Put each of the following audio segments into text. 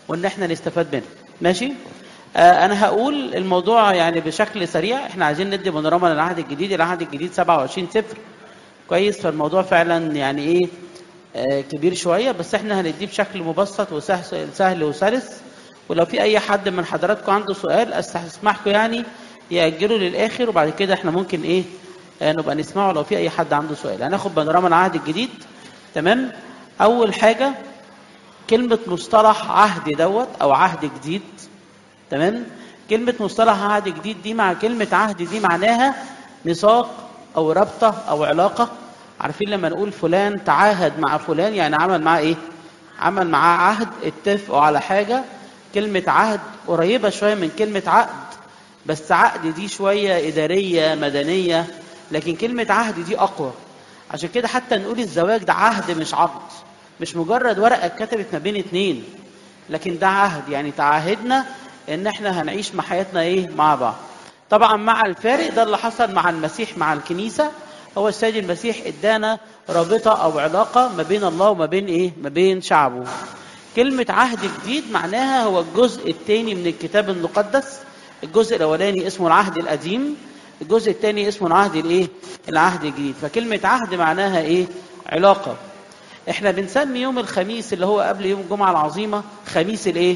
وان احنا نستفاد منها ماشي آه انا هقول الموضوع يعني بشكل سريع احنا عايزين ندي بانوراما للعهد الجديد العهد الجديد 27 صفر كويس فالموضوع فعلا يعني ايه آه كبير شويه بس احنا هنديه بشكل مبسط وسهل سهل وسلس ولو في اي حد من حضراتكم عنده سؤال استسمحكم يعني ياجله للاخر وبعد كده احنا ممكن ايه آه نبقى نسمعه لو في اي حد عنده سؤال هناخد بانوراما العهد الجديد تمام اول حاجه كلمه مصطلح عهد دوت او عهد جديد تمام كلمه مصطلح عهد جديد دي مع كلمه عهد دي معناها ميثاق او رابطه او علاقه عارفين لما نقول فلان تعاهد مع فلان يعني عمل معاه ايه عمل معاه عهد اتفقوا على حاجه كلمه عهد قريبه شويه من كلمه عقد بس عقد دي شويه اداريه مدنيه لكن كلمه عهد دي اقوى عشان كده حتى نقول الزواج ده عهد مش عقد مش مجرد ورقه اتكتبت ما بين اتنين لكن ده عهد يعني تعاهدنا ان احنا هنعيش مع حياتنا ايه مع بعض طبعا مع الفارق ده اللي حصل مع المسيح مع الكنيسه هو السيد المسيح ادانا رابطه او علاقه ما بين الله وما بين ايه ما بين شعبه كلمه عهد جديد معناها هو الجزء الثاني من الكتاب المقدس الجزء الاولاني اسمه العهد القديم الجزء الثاني اسمه العهد الايه العهد الجديد فكلمه عهد معناها ايه علاقه احنا بنسمي يوم الخميس اللي هو قبل يوم الجمعه العظيمه خميس الايه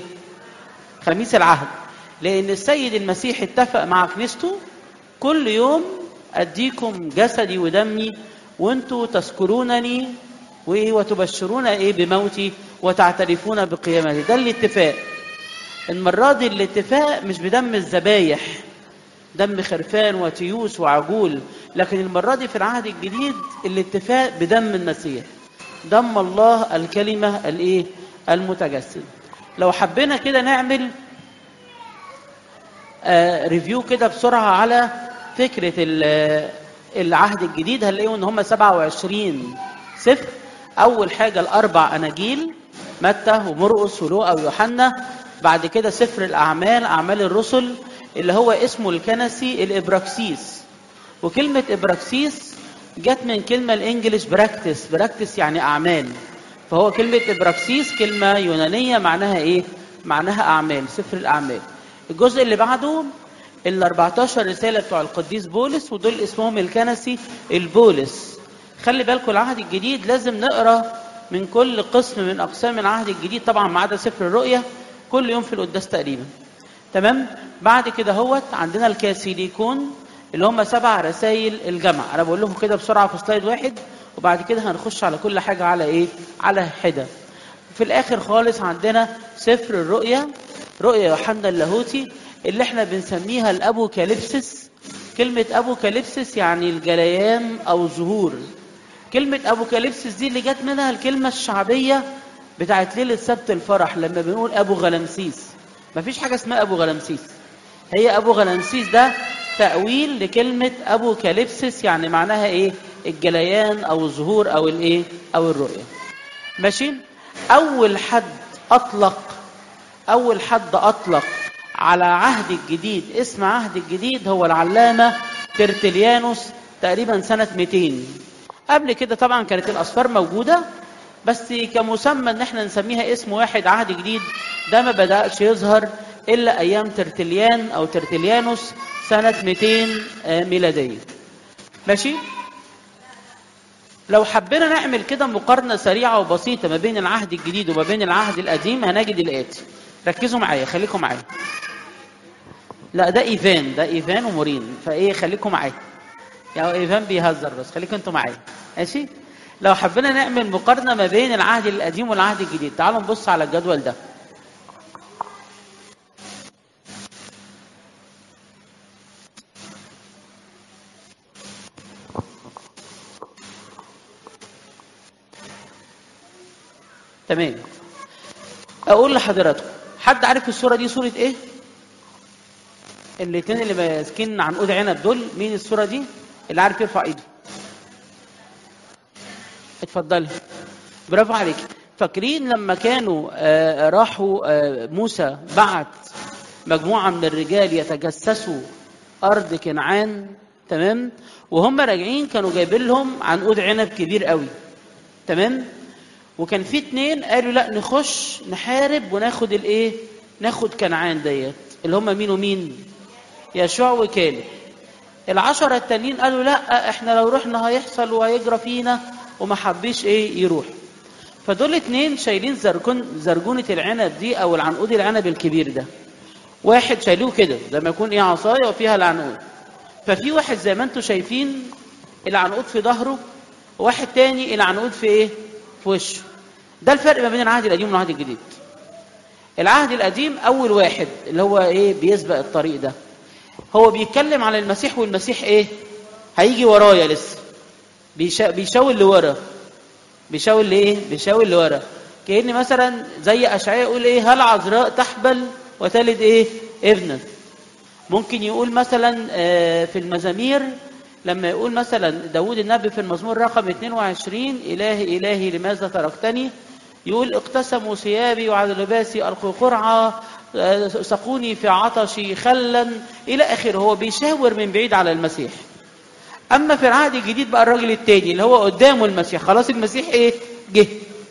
خميس العهد لان السيد المسيح اتفق مع كنيسته كل يوم اديكم جسدي ودمي وانتوا تذكرونني وايه وتبشرون ايه بموتي وتعترفون بقيامتي ده الاتفاق المره دي الاتفاق مش بدم الذبايح دم خرفان وتيوس وعجول لكن المره دي في العهد الجديد الاتفاق بدم المسيح دم الله الكلمه الايه المتجسد لو حبينا كده نعمل آه ريفيو كده بسرعه على فكره العهد الجديد هنلاقيهم ان هم 27 سفر اول حاجه الاربع اناجيل متى ومرقس ولوقا ويوحنا بعد كده سفر الاعمال اعمال الرسل اللي هو اسمه الكنسي الابراكسيس وكلمه ابراكسيس جت من كلمه الانجليش براكتس براكتس يعني اعمال فهو كلمه ابراكسيس كلمه يونانيه معناها ايه معناها اعمال سفر الاعمال الجزء اللي بعده ال 14 رساله بتوع القديس بولس ودول اسمهم الكنسي البولس خلي بالكم العهد الجديد لازم نقرا من كل قسم من اقسام العهد الجديد طبعا ما عدا سفر الرؤيا كل يوم في القداس تقريبا تمام بعد كده هوت عندنا الكاسيليكون اللي هم سبع رسائل الجمع انا بقول لكم كده بسرعه في سلايد واحد وبعد كده هنخش على كل حاجه على ايه على حده في الاخر خالص عندنا سفر الرؤيا رؤيا يوحنا اللاهوتي اللي احنا بنسميها الابوكاليبسس كلمة ابوكاليبسس يعني الجليان او ظهور كلمة ابوكاليبسس دي اللي جت منها الكلمة الشعبية بتاعت ليلة سبت الفرح لما بنقول ابو غلمسيس مفيش حاجة اسمها ابو غلمسيس هي ابو غلمسيس ده تأويل لكلمة ابوكاليبسس يعني معناها ايه الجليان او الظهور او الايه او الرؤية ماشي اول حد اطلق اول حد اطلق على عهد الجديد اسم عهد الجديد هو العلامة ترتليانوس تقريبا سنة 200 قبل كده طبعا كانت الأسفار موجودة بس كمسمى ان احنا نسميها اسم واحد عهد جديد ده ما بدأش يظهر إلا أيام ترتليان أو ترتليانوس سنة 200 ميلادية ماشي لو حبينا نعمل كده مقارنة سريعة وبسيطة ما بين العهد الجديد وما بين العهد القديم هنجد الآتي ركزوا معايا خليكم معايا لا ده ايفان ده ايفان ومورين فايه خليكم معايا يعني ايفان بيهزر بس خليكم انتوا معايا ماشي لو حبينا نعمل مقارنه ما بين العهد القديم والعهد الجديد تعالوا نبص على الجدول ده تمام اقول لحضراتكم حد عارف الصوره دي صوره ايه الاثنين اللي ماسكين عنقود عنب دول مين الصوره دي اللي عارف يرفع ايده اتفضلي برافو عليك فاكرين لما كانوا آه راحوا آه موسى بعت مجموعه من الرجال يتجسسوا ارض كنعان تمام وهم راجعين كانوا جايبين لهم عنقود عنب كبير قوي تمام وكان في اتنين قالوا لا نخش نحارب وناخد الايه ناخد كنعان ديت اللي هم مين ومين يشوع وكالب العشرة التانيين قالوا لا احنا لو رحنا هيحصل وهيجرى فينا وما حبيش ايه يروح فدول اتنين شايلين زرجون زرجونة العنب دي او العنقود العنب الكبير ده واحد شايلوه كده زي ما يكون ايه عصايه وفيها العنقود ففي واحد زي ما انتم شايفين العنقود في ظهره وواحد تاني العنقود في ايه في وشه ده الفرق ما بين العهد القديم والعهد الجديد العهد القديم اول واحد اللي هو ايه بيسبق الطريق ده هو بيتكلم على المسيح والمسيح ايه هيجي ورايا لسه بيشا... بيشاور لورا بيشاور لايه بيشاور لورا كأن مثلا زي اشعياء يقول ايه هل عذراء تحبل وتلد ايه ابنا ممكن يقول مثلا آه، في المزامير لما يقول مثلا داود النبي في المزمور رقم 22 إلهي إلهي لماذا تركتني يقول اقتسموا ثيابي وعلى لباسي ألقوا قرعة آه، سقوني في عطشي خلا إلى آخره هو بيشاور من بعيد على المسيح أما في العهد الجديد بقى الراجل التاني اللي هو قدامه المسيح خلاص المسيح إيه جه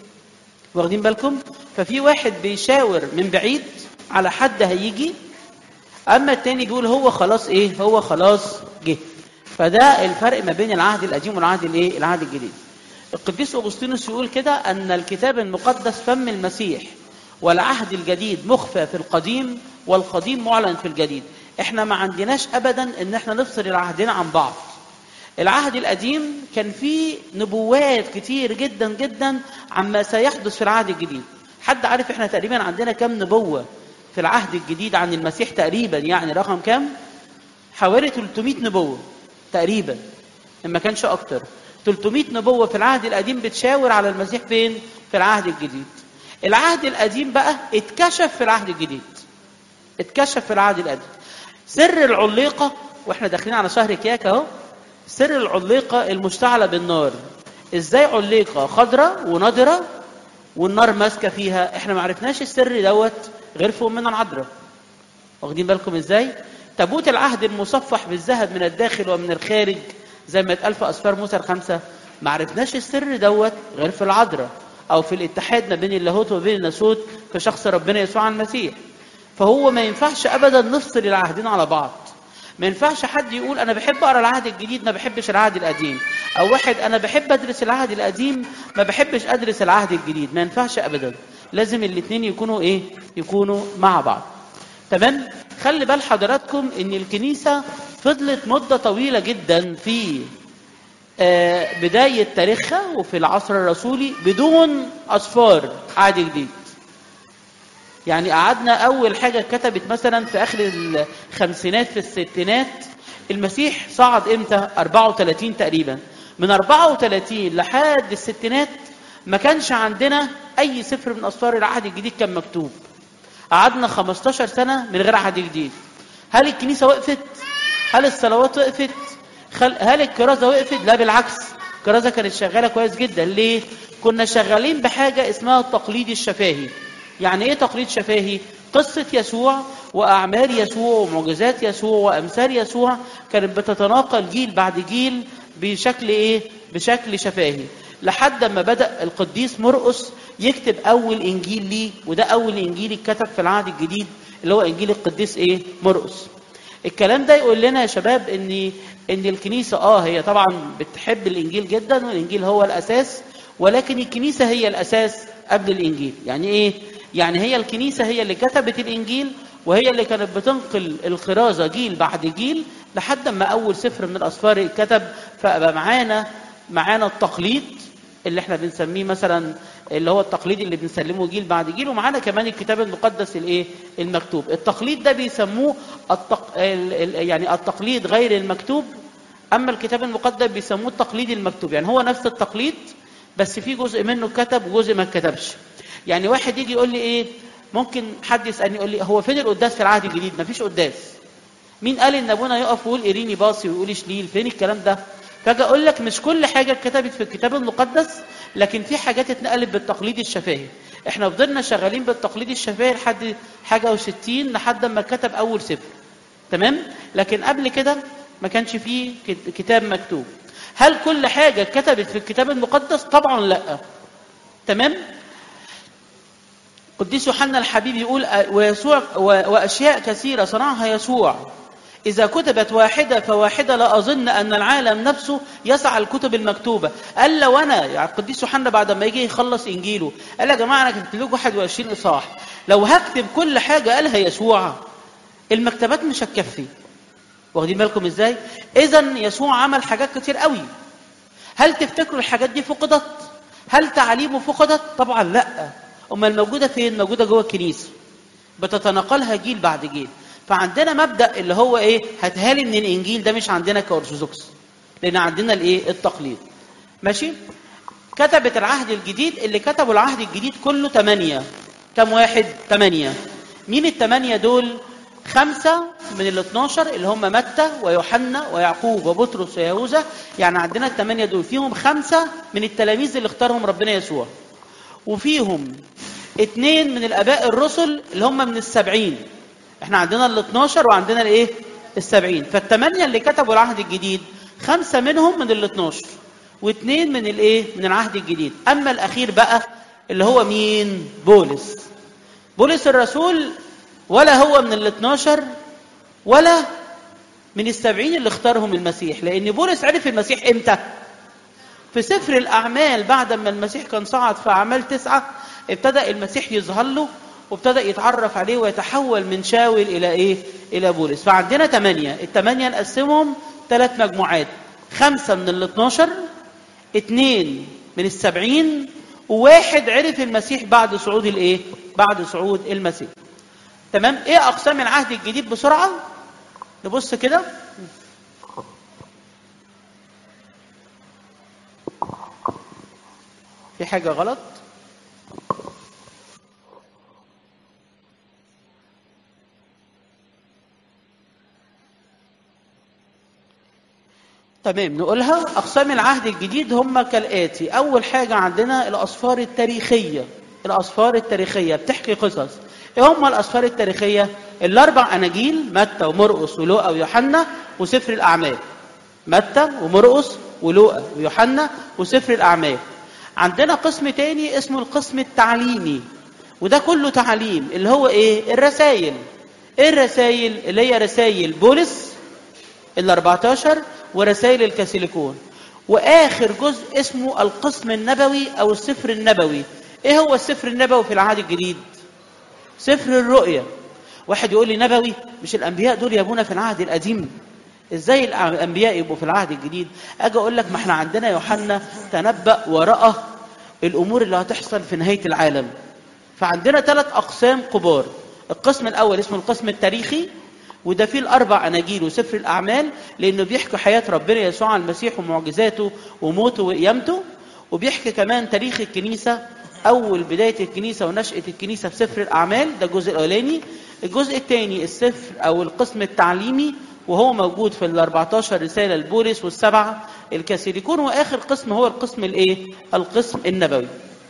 واخدين بالكم ففي واحد بيشاور من بعيد على حد هيجي اما التاني بيقول هو خلاص ايه هو خلاص جه فده الفرق ما بين العهد القديم والعهد الايه العهد الجديد القديس اغسطينوس يقول كده ان الكتاب المقدس فم المسيح والعهد الجديد مخفى في القديم والقديم معلن في الجديد احنا ما عندناش ابدا ان احنا نفصل العهدين عن بعض العهد القديم كان فيه نبوات كتير جدا جدا عما سيحدث في العهد الجديد حد عارف احنا تقريبا عندنا كم نبوة في العهد الجديد عن المسيح تقريبا يعني رقم كم حوالي 300 نبوة تقريبا إن ما كانش اكتر 300 نبوة في العهد القديم بتشاور على المسيح فين في العهد الجديد العهد القديم بقى اتكشف في العهد الجديد اتكشف في العهد القديم سر العليقة واحنا داخلين على شهر كياك اهو سر العليقة المشتعلة بالنار ازاي عليقة خضراء ونضرة والنار ماسكة فيها احنا ما عرفناش السر دوت غير في امنا العذراء واخدين بالكم ازاي تابوت العهد المصفح بالذهب من الداخل ومن الخارج زي ما اتقال في اسفار موسى الخمسة ما عرفناش السر دوت غير في العذراء او في الاتحاد ما بين اللاهوت وبين الناسوت في شخص ربنا يسوع المسيح فهو ما ينفعش ابدا نفصل العهدين على بعض ما ينفعش حد يقول انا بحب اقرا العهد الجديد ما بحبش العهد القديم او واحد انا بحب ادرس العهد القديم ما بحبش ادرس العهد الجديد ما ينفعش ابدا لازم الاثنين يكونوا ايه يكونوا مع بعض تمام خلي بال حضراتكم ان الكنيسه فضلت مده طويله جدا في آه، بدايه تاريخها وفي العصر الرسولي بدون اسفار عهد جديد يعني قعدنا اول حاجه اتكتبت مثلا في اخر الخمسينات في الستينات المسيح صعد امتى 34 تقريبا من 34 لحد الستينات ما كانش عندنا اي سفر من اسفار العهد الجديد كان مكتوب قعدنا 15 سنه من غير عهد جديد هل الكنيسه وقفت هل الصلوات وقفت خل... هل الكرازه وقفت لا بالعكس الكرازه كانت شغاله كويس جدا ليه كنا شغالين بحاجه اسمها التقليد الشفاهي يعني ايه تقليد شفاهي قصة يسوع وأعمال يسوع ومعجزات يسوع وأمثال يسوع كانت بتتناقل جيل بعد جيل بشكل إيه؟ بشكل شفاهي لحد ما بدأ القديس مرقس يكتب أول إنجيل ليه وده أول إنجيل اتكتب في العهد الجديد اللي هو إنجيل القديس إيه؟ مرقس الكلام ده يقول لنا يا شباب ان ان الكنيسه اه هي طبعا بتحب الانجيل جدا والانجيل هو الاساس ولكن الكنيسه هي الاساس قبل الانجيل يعني ايه يعني هي الكنيسه هي اللي كتبت الانجيل وهي اللي كانت بتنقل الخرازه جيل بعد جيل لحد ما اول سفر من الاسفار اتكتب فبقى معانا معانا التقليد اللي احنا بنسميه مثلا اللي هو التقليد اللي بنسلمه جيل بعد جيل ومعانا كمان الكتاب المقدس الايه المكتوب التقليد ده بيسموه التق... ال- ال- يعني التقليد غير المكتوب اما الكتاب المقدس بيسموه التقليد المكتوب يعني هو نفس التقليد بس في جزء منه اتكتب وجزء ما اتكتبش يعني واحد يجي يقول لي ايه ممكن حد يسالني يقول لي هو فين القداس في العهد الجديد مفيش قداس مين قال ان ابونا يقف ويقول اريني باصي ويقول شليل فين الكلام ده فاجي اقول لك مش كل حاجه اتكتبت في الكتاب المقدس لكن في حاجات اتنقلت بالتقليد الشفاهي احنا فضلنا شغالين بالتقليد الشفاهي لحد حاجه و60 لحد ما كتب اول سفر تمام لكن قبل كده ما كانش فيه كت- كتاب مكتوب هل كل حاجه اتكتبت في الكتاب المقدس طبعا لا تمام قديس يوحنا الحبيب يقول أ- ويسوع و- واشياء كثيره صنعها يسوع اذا كتبت واحده فواحده لا اظن ان العالم نفسه يسعى الكتب المكتوبه قال لو انا يعني القديس يوحنا بعد ما يجي يخلص انجيله قال يا جماعه انا كتبت لكم 21 اصحاح لو هكتب كل حاجه قالها يسوع المكتبات مش هتكفي واخدين بالكم ازاي اذا يسوع عمل حاجات كتير قوي هل تفتكروا الحاجات دي فقدت هل تعاليمه فقدت طبعا لا امال موجوده فين موجوده جوه الكنيسه بتتناقلها جيل بعد جيل فعندنا مبدا اللي هو ايه هتهالي من الانجيل ده مش عندنا كارثوذكس لان عندنا الايه التقليد ماشي كتبت العهد الجديد اللي كتبوا العهد الجديد كله ثمانية كم واحد ثمانية مين الثمانية دول خمسة من ال 12 اللي هم متى ويوحنا ويعقوب وبطرس ويهوذا يعني عندنا الثمانية دول فيهم خمسة من التلاميذ اللي اختارهم ربنا يسوع وفيهم اثنين من الاباء الرسل اللي هم من السبعين احنا عندنا ال 12 وعندنا الايه السبعين فالثمانية اللي كتبوا العهد الجديد خمسة منهم من ال 12 واثنين من الايه من العهد الجديد اما الاخير بقى اللي هو مين بولس بولس الرسول ولا هو من ال 12 ولا من السبعين اللي اختارهم المسيح لان بولس عرف المسيح امتى في سفر الأعمال بعد ما المسيح كان صعد في أعمال تسعة ابتدأ المسيح يظهر له وابتدأ يتعرف عليه ويتحول من شاول إلى إيه؟ إلى بولس فعندنا ثمانية الثمانية نقسمهم ثلاث مجموعات خمسة من ال 12 اثنين من السبعين وواحد عرف المسيح بعد صعود الإيه؟ بعد صعود المسيح تمام إيه أقسام العهد الجديد بسرعة نبص كده في حاجة غلط تمام نقولها أقسام العهد الجديد هم كالآتي أول حاجة عندنا الأسفار التاريخية الأسفار التاريخية بتحكي قصص إيه هم الأسفار التاريخية الأربع أناجيل متى ومرقس ولوقا ويوحنا وسفر الأعمال متى ومرقس ولوقا ويوحنا وسفر الأعمال عندنا قسم تاني اسمه القسم التعليمي وده كله تعليم اللي هو ايه الرسائل ايه الرسائل اللي هي رسائل بولس ال 14 ورسائل الكاثوليكون واخر جزء اسمه القسم النبوي او السفر النبوي ايه هو السفر النبوي في العهد الجديد سفر الرؤيا واحد يقول لي نبوي مش الانبياء دول يا ابونا في العهد القديم ازاي الانبياء يبقوا في العهد الجديد اجي اقول لك ما احنا عندنا يوحنا تنبأ ورأى الامور اللي هتحصل في نهايه العالم فعندنا ثلاث اقسام كبار القسم الاول اسمه القسم التاريخي وده فيه الاربع اناجيل وسفر الاعمال لانه بيحكي حياه ربنا يسوع المسيح ومعجزاته وموته وقيامته وبيحكي كمان تاريخ الكنيسه اول بدايه الكنيسه ونشاه الكنيسه في سفر الاعمال ده الجزء الاولاني الجزء الثاني السفر او القسم التعليمي وهو موجود في ال 14 رساله لبولس والسبعه الكاثوليكون واخر قسم هو القسم الايه القسم النبوي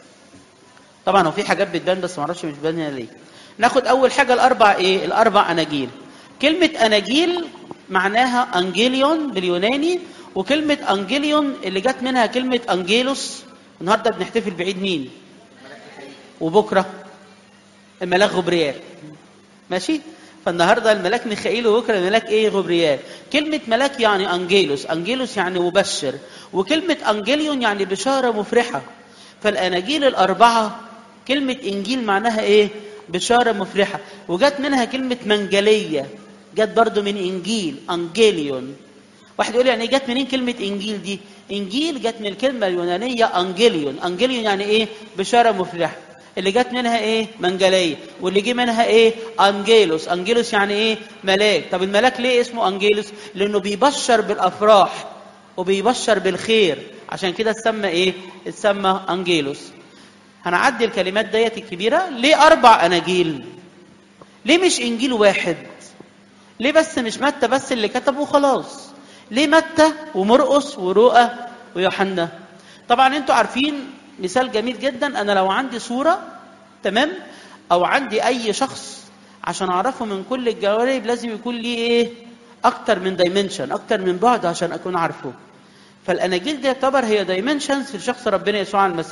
طبعا هو في حاجات بتبان بس ما اعرفش مش بتبان هنا ليه ناخد اول حاجه الاربع ايه الاربع اناجيل كلمه اناجيل معناها انجيليون باليوناني وكلمه انجيليون اللي جت منها كلمه انجيلوس النهارده بنحتفل بعيد مين وبكره الملاك غبريال ماشي فالنهارده الملاك ميخائيل وبكره الملاك ايه غبريال كلمه ملاك يعني انجيلوس انجيلوس يعني مبشر وكلمه انجيليون يعني بشاره مفرحه فالاناجيل الاربعه كلمه انجيل معناها ايه بشاره مفرحه وجت منها كلمه منجليه جت برضو من انجيل انجيليون واحد يقول يعني جت منين كلمه انجيل دي انجيل جت من الكلمه اليونانيه انجيليون انجيليون يعني ايه بشاره مفرحه اللي جت منها ايه منجليه واللي جه منها ايه انجيلوس انجيلوس يعني ايه ملاك طب الملاك ليه اسمه انجيلوس لانه بيبشر بالافراح وبيبشر بالخير عشان كده اتسمى ايه اتسمى انجيلوس هنعدي الكلمات ديت الكبيره ليه اربع اناجيل ليه مش انجيل واحد ليه بس مش متى بس اللي كتبه خلاص ليه متى ومرقس ورؤى ويوحنا طبعا انتوا عارفين مثال جميل جدا انا لو عندي صوره تمام او عندي اي شخص عشان اعرفه من كل الجوانب لازم يكون ليه ايه اكتر من دايمنشن اكتر من بعد عشان اكون عارفه فالاناجيل دي يعتبر هي دايمنشنز في شخص ربنا يسوع المسيح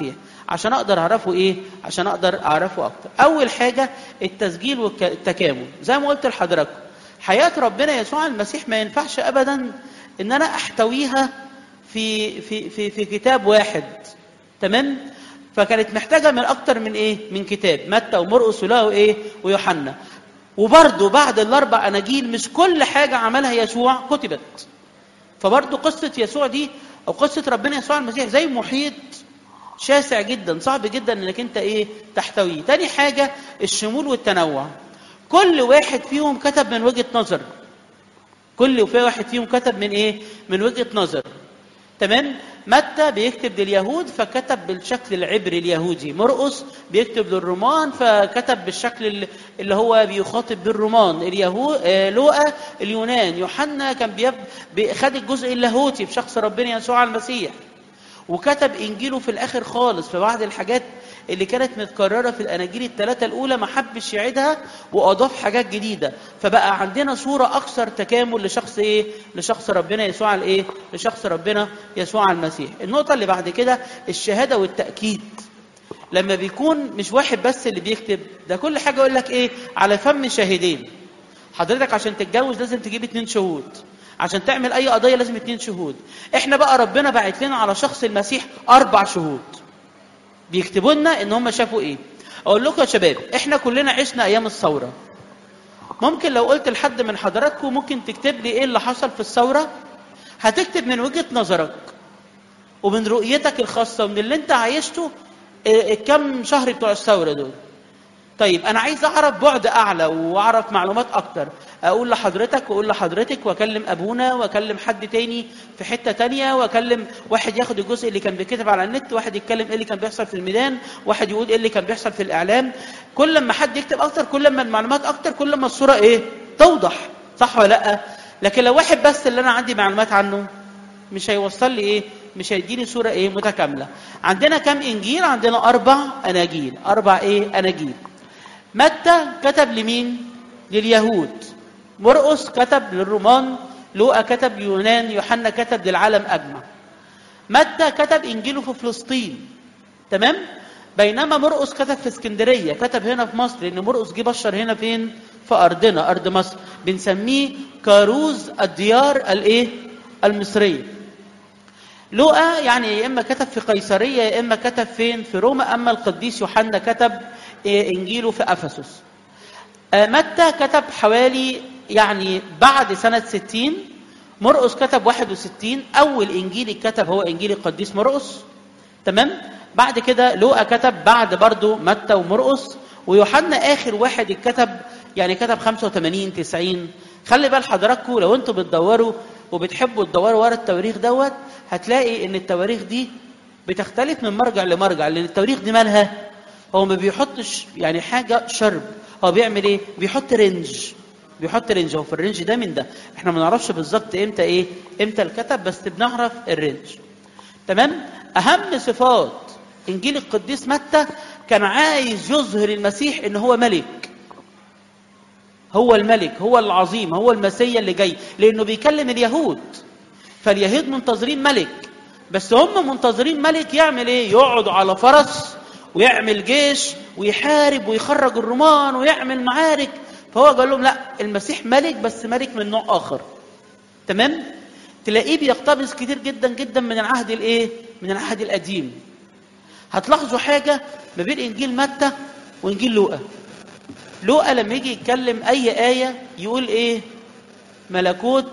عشان اقدر اعرفه ايه عشان اقدر اعرفه اكتر اول حاجه التسجيل والتكامل زي ما قلت لحضراتكم حياه ربنا يسوع المسيح ما ينفعش ابدا ان انا احتويها في في في في كتاب واحد تمام فكانت محتاجه من اكتر من ايه من كتاب متى ومرقس ولاو ايه ويوحنا وبرضه بعد الاربع اناجيل مش كل حاجه عملها يسوع كتبت فبرضه قصه يسوع دي او قصه ربنا يسوع المسيح زي محيط شاسع جدا صعب جدا انك انت ايه تحتويه تاني حاجه الشمول والتنوع كل واحد فيهم كتب من وجهه نظر كل في واحد فيهم كتب من ايه من وجهه نظر تمام متى بيكتب لليهود فكتب بالشكل العبري اليهودي مرقس بيكتب للرومان فكتب بالشكل اللي هو بيخاطب بالرومان اليهود آه لوقا اليونان يوحنا كان بيب... خد الجزء اللاهوتي بشخص ربنا يسوع المسيح وكتب انجيله في الاخر خالص في بعض الحاجات اللي كانت متكرره في الاناجيل الثلاثه الاولى ما حبش يعيدها واضاف حاجات جديده فبقى عندنا صوره اكثر تكامل لشخص ايه لشخص ربنا يسوع الايه لشخص ربنا يسوع المسيح النقطه اللي بعد كده الشهاده والتاكيد لما بيكون مش واحد بس اللي بيكتب ده كل حاجه يقول لك ايه على فم شاهدين حضرتك عشان تتجوز لازم تجيب اتنين شهود عشان تعمل اي قضيه لازم اتنين شهود احنا بقى ربنا بعت لنا على شخص المسيح اربع شهود بيكتبوا لنا ان هم شافوا ايه اقول لكم يا شباب احنا كلنا عشنا ايام الثوره ممكن لو قلت لحد من حضراتكم ممكن تكتب لي ايه اللي حصل في الثوره هتكتب من وجهه نظرك ومن رؤيتك الخاصه ومن اللي انت عايشته كم شهر بتوع الثوره دول طيب انا عايز اعرف بعد اعلى واعرف معلومات اكتر اقول لحضرتك واقول لحضرتك واكلم ابونا واكلم حد تاني في حته تانية واكلم واحد ياخد الجزء اللي كان بيكتب على النت واحد يتكلم ايه اللي كان بيحصل في الميدان واحد يقول ايه اللي كان بيحصل في الاعلام كل ما حد يكتب اكتر كل ما المعلومات اكتر كل ما الصوره ايه توضح صح ولا لا لكن لو واحد بس اللي انا عندي معلومات عنه مش هيوصل لي ايه مش هيديني صوره ايه متكامله عندنا كم انجيل عندنا اربع اناجيل اربع ايه اناجيل متى كتب لمين لليهود مرقس كتب للرومان لوقا كتب يونان يوحنا كتب للعالم اجمع متى كتب انجيله في فلسطين تمام بينما مرقس كتب في اسكندريه كتب هنا في مصر لان مرقس جه بشر هنا فين في ارضنا ارض مصر بنسميه كاروز الديار الايه المصريه لوقا يعني يا اما كتب في قيصريه يا اما كتب فين في روما اما القديس يوحنا كتب انجيله في افسس متى كتب حوالي يعني بعد سنه 60 مرقس كتب 61 اول انجيل اتكتب هو انجيل القديس مرقس تمام بعد كده لوقا كتب بعد برضه متى ومرقس ويوحنا اخر واحد اتكتب يعني كتب 85 90 خلي بال حضراتكم لو انتم بتدوروا وبتحبوا تدوروا ورا التواريخ دوت هتلاقي ان التواريخ دي بتختلف من مرجع لمرجع لان التواريخ دي مالها هو ما بيحطش يعني حاجه شرب هو بيعمل ايه بيحط رينج بيحط رينج هو في الرينج ده من ده احنا ما نعرفش بالظبط امتى ايه امتى الكتب بس بنعرف الرينج تمام اهم صفات انجيل القديس متى كان عايز يظهر المسيح ان هو ملك هو الملك هو العظيم هو المسيا اللي جاي لانه بيكلم اليهود فاليهود منتظرين ملك بس هم منتظرين ملك يعمل ايه يقعد على فرس ويعمل جيش ويحارب ويخرج الرومان ويعمل معارك فهو قال لهم لا المسيح ملك بس ملك من نوع اخر تمام تلاقيه بيقتبس كتير جدا جدا من العهد الايه من العهد القديم هتلاحظوا حاجه ما بين انجيل متى وانجيل لوقا لوقا لما يجي يتكلم اي ايه يقول ايه ملكوت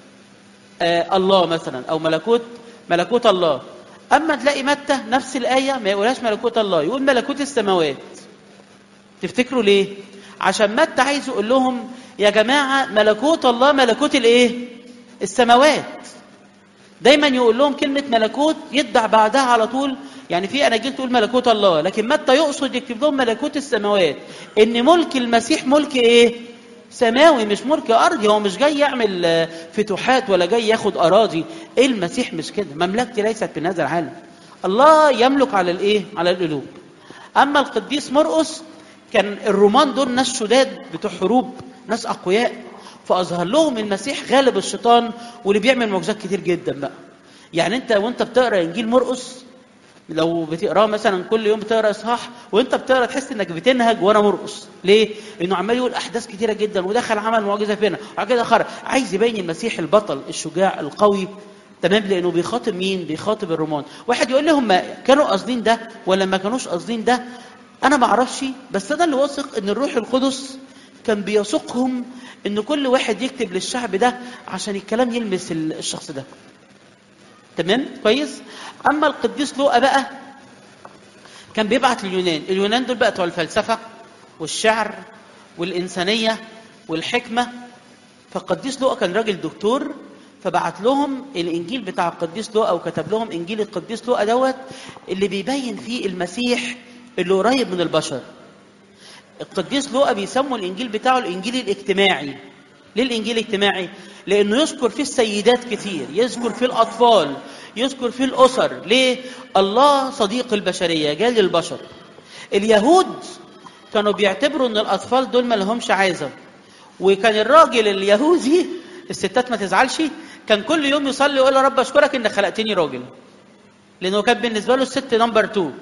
آه الله مثلا او ملكوت ملكوت الله اما تلاقي متى نفس الايه ما يقولهاش ملكوت الله يقول ملكوت السماوات تفتكروا ليه عشان متى عايز يقول لهم يا جماعه ملكوت الله ملكوت الايه السماوات دايما يقول لهم كلمه ملكوت يدع بعدها على طول يعني في اناجيل تقول ملكوت الله لكن متى يقصد يكتب لهم ملكوت السماوات ان ملك المسيح ملك ايه سماوي مش ملك ارضي هو مش جاي يعمل فتوحات ولا جاي ياخد اراضي ايه المسيح مش كده مملكتي ليست في هذا العالم الله يملك على الايه على القلوب اما القديس مرقس كان الرومان دول ناس شداد بتوع حروب ناس اقوياء فاظهر لهم المسيح غالب الشيطان واللي بيعمل معجزات كتير جدا بقى يعني انت وانت بتقرا انجيل مرقس لو بتقراه مثلا كل يوم بتقرا اصحاح وانت بتقرا تحس انك بتنهج وانا مرقص ليه انه عمال يقول احداث كتيره جدا ودخل عمل معجزه فينا وبعد كده خرج عايز يبين المسيح البطل الشجاع القوي تمام لانه بيخاطب مين بيخاطب الرومان واحد يقول لي هم كانوا قاصدين ده ولا ما كانوش قاصدين ده انا ما اعرفش بس انا اللي واثق ان الروح القدس كان بيسوقهم ان كل واحد يكتب للشعب ده عشان الكلام يلمس الشخص ده تمام كويس اما القديس لوقا بقى كان بيبعت اليونان اليونان دول بقى بتوع الفلسفه والشعر والانسانيه والحكمه فالقديس لوقا كان راجل دكتور فبعت لهم الانجيل بتاع القديس لوقا وكتب لهم انجيل القديس لوقا دوت اللي بيبين فيه المسيح اللي قريب من البشر القديس لوقا بيسموا الانجيل بتاعه الانجيل الاجتماعي ليه الانجيل الاجتماعي لانه يذكر فيه السيدات كتير يذكر فيه الاطفال يذكر فيه الاسر ليه الله صديق البشريه جاي للبشر اليهود كانوا بيعتبروا ان الاطفال دول ما لهمش عايزه وكان الراجل اليهودي الستات ما تزعلش كان كل يوم يصلي ويقول يا رب اشكرك انك خلقتني راجل لانه كان بالنسبه له الست نمبر 2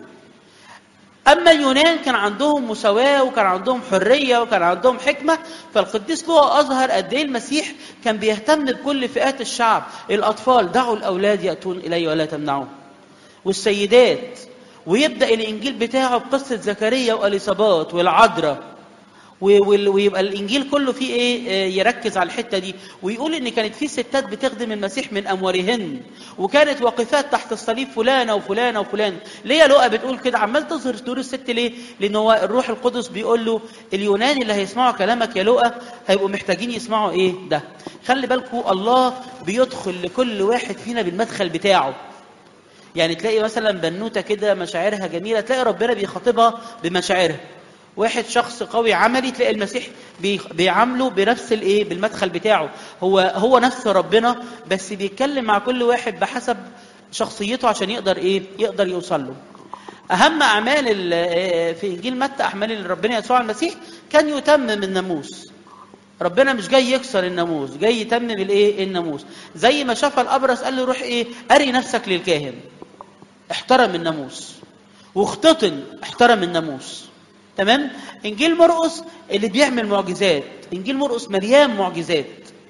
اما اليونان كان عندهم مساواه وكان عندهم حريه وكان عندهم حكمه فالقديس لوقا اظهر قد ايه المسيح كان بيهتم بكل فئات الشعب الاطفال دعوا الاولاد ياتون الي ولا تمنعوهم والسيدات ويبدا الانجيل بتاعه بقصه زكريا واليصابات والعذراء ويبقى الانجيل كله فيه ايه يركز على الحته دي ويقول ان كانت في ستات بتخدم المسيح من اموالهن وكانت واقفات تحت الصليب فلانه وفلانه وفلان ليه يا لؤى بتقول كده عمال تظهر دور الست ليه لان هو الروح القدس بيقول له اليوناني اللي هيسمعوا كلامك يا لؤى هيبقوا محتاجين يسمعوا ايه ده خلي بالكم الله بيدخل لكل واحد فينا بالمدخل بتاعه يعني تلاقي مثلا بنوته كده مشاعرها جميله تلاقي ربنا بيخاطبها بمشاعرها واحد شخص قوي عملي تلاقي المسيح بيعامله بنفس الايه بالمدخل بتاعه هو هو نفس ربنا بس بيتكلم مع كل واحد بحسب شخصيته عشان يقدر ايه يقدر يوصل له اهم اعمال في انجيل متى اعمال ربنا يسوع المسيح كان يتمم الناموس ربنا مش جاي يكسر الناموس جاي يتمم الايه الناموس زي ما شاف الابرص قال له روح ايه اري نفسك للكاهن احترم الناموس واختطن احترم الناموس تمام انجيل مرقس اللي بيعمل معجزات انجيل مرقس مليان معجزات